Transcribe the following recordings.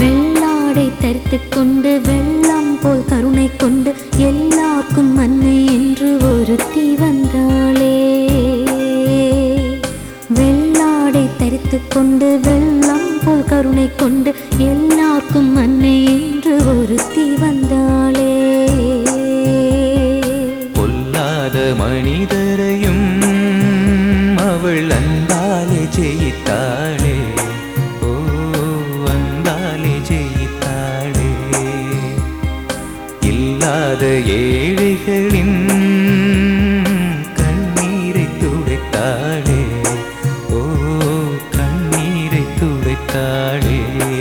வெள்ளாடை தரித்து கொண்டு வெள்ளம் போல் கருணை கொண்டு எல்லாருக்கும் அன்னை என்று ஒருத்தி வந்தாளே வெள்ளாடை தரித்து கொண்டு வெள்ளம் போல் கருணை கொண்டு எல்லாருக்கும் அன்னை என்று ஒருத்தி வந்தாளே பொல்லாத மனிதரையும் அவள் அன்பாலே ஜெயித்தாளே ஓ அன்பாலே ஜெயித்தாளே இல்லாத ஏழைகளின் கண்ணீரை துடைத்தாளே ஓ கண்ணீரை துடைத்தாளே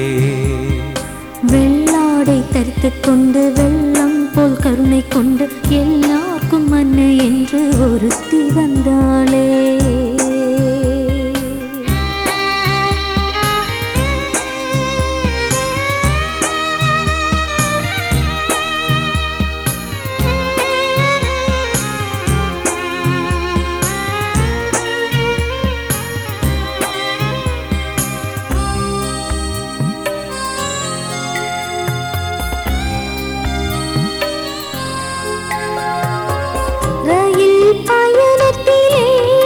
வெள்ளாடை தரித்து கொண்டு வெள்ளம் போல் கருணை கொண்டு எல்லாருக்கும் அன்னை என்று ஒருத்தி வந்தாளே ரயில் பயணத்திலே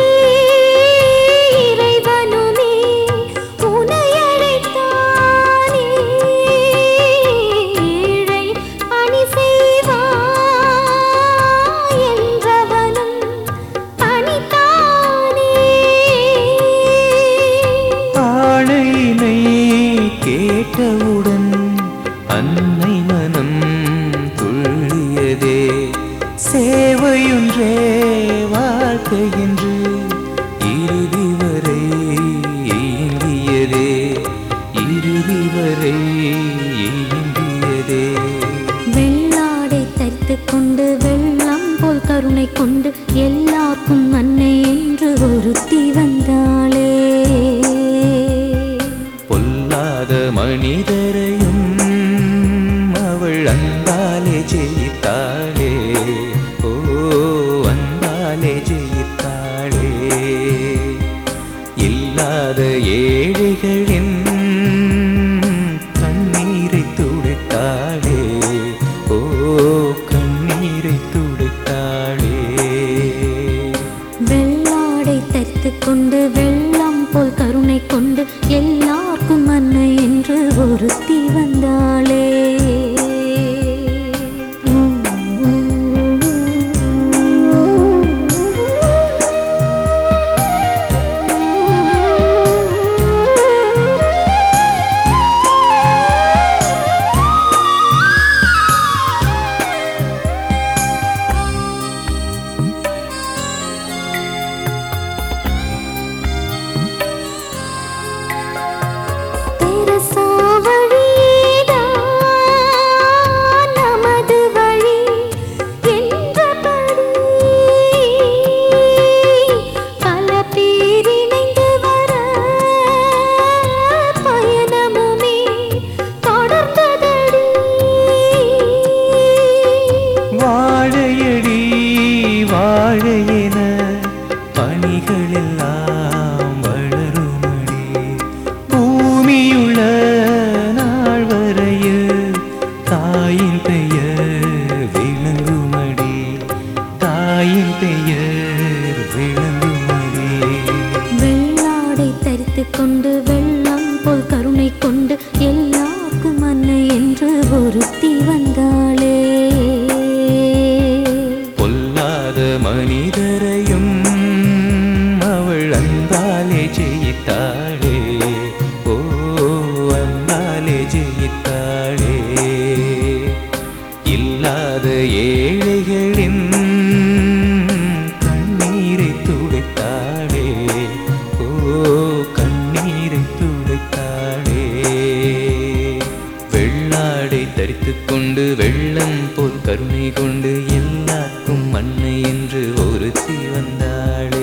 இறைவனுமே உன்னை அழைத்தானே ஏழை பணி செய்வாய் என்றவனும் பணித்தானே ஆணையினை கேட்டவுடன் அன்னை மனம் துள்ளியதே சேவையொன்றே வாழ்க்கை என்று இறுதி வரை ஏங்கியதே இறுதி வரை ஏங்கியதே வெள்ளாடை தரித்து கொண்டு வெள்ளம் போல் கருணை கொண்டு எல்லாருக்கும் அன்னை என்று ஒருத்தி வந்தாளே பொல்லாத மனிதரையும் அவள் அன்பாலே ஜெயித்தாளே ஓ அன்பாலே ஜெயித்தாளே இல்லாத ஏழைகளின் கண்ணீரை துடைத்தாளே ஓ கண்ணீரை துடைத்தாளே வெள்ளாடை தரித்து கொண்டு வெள்ளம் போல் கருணை கொண்டு எல்லாருக்கும் அன்னை என்று ஒருத்தி வந்தாளே தெரசா வழிதான் நமது வழி என்றபடி பல பேர் இணைந்து வர பயணமுமே தொடர்ந்ததடி வாழையடி வாழையென பணிகளெல்லாம் வளருமடி பூமியுள்ள நாள் வரையில் தாயின் பெயர் விளங்குமடி தாயின் பெயர் விளங்குமடி வெள்ளாடை தரித்து கொண்டு வெள்ளம் போல் கருணை கொண்டு எல்லாருக்கும் அன்னை என்று ஒருத்தி வந்தாளே பொல்லாத மனிதரையும் அவள் அன்பாலே ஜெயித்தாளே ஓ அன்பாலே ஜெயித்தாளே இல்லாத ஏழைகளின் கண்ணீரை துடைத்தாளே ஓ கண்ணீரை துடைத்தாளே வெள்ளாடை தரித்துக் கொண்டு வெள்ளம் போல் கருணை கொண்டு எல்லாருக்கும் அன்னை என்று ஒருத்தி வந்தாளே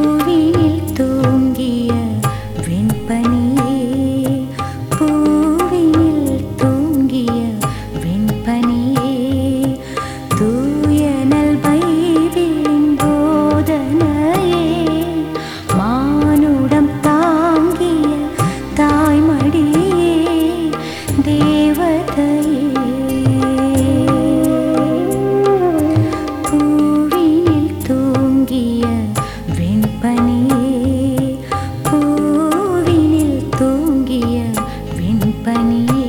பூவினில் தூங்கிய வெண்பனியே பூவினில் தூங்கிய வெண்பனியே தூயனல் பைபிளின் போதனையே மானுடம் தாங்கிய தாய்மடியே தேவதையே பூவினில் தூங்கிய வெண்பனியே பூவினில் தூங்கிய வெண்பனியே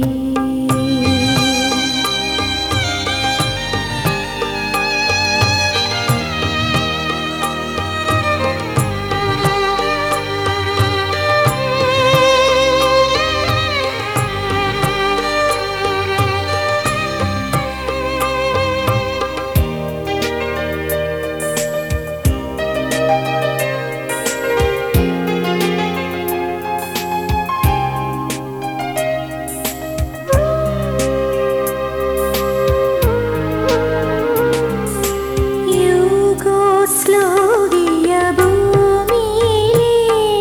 യൂഗോസ്ലോവിയ ഭൂമിയിലേ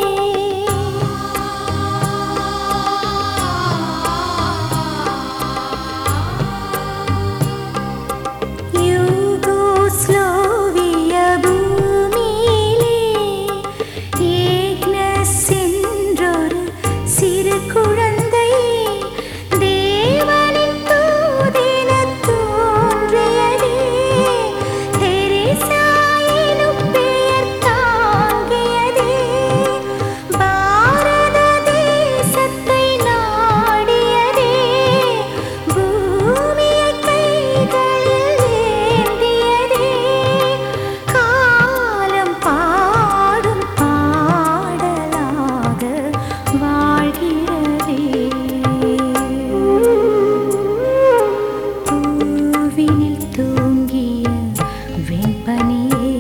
യൂഗോസ്ലോവിയ ഭൂമിയിലേ ഏഗ്നസ് என்றொரு சிறு குழந்தை தேவனின் தூதெனத் தோன்றியதே. தெரேசா எனும் பெயர் தாங்கியதே. பாரத தேசத்தை நாடியதே. பூமியை கைகளில் ஏந்தியதே. காலம் பாடும் பாடலாக வாழ்கிறதே பூவினில் தூங்கிய வெண்பனியே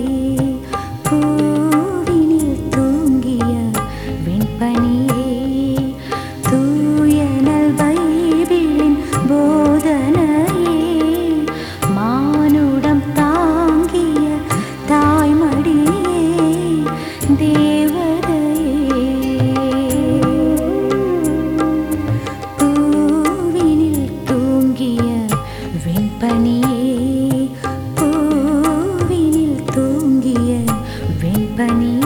பூவினில் தூங்கிய வெண்பனியே தூயனல் பைபிளின் போதனையே மானுடம் தாங்கிய தாய்மடியே தேவதையே பூவினில் தூங்கிய வெண்பனியே பூவினில் தூங்கிய வெண்பனியே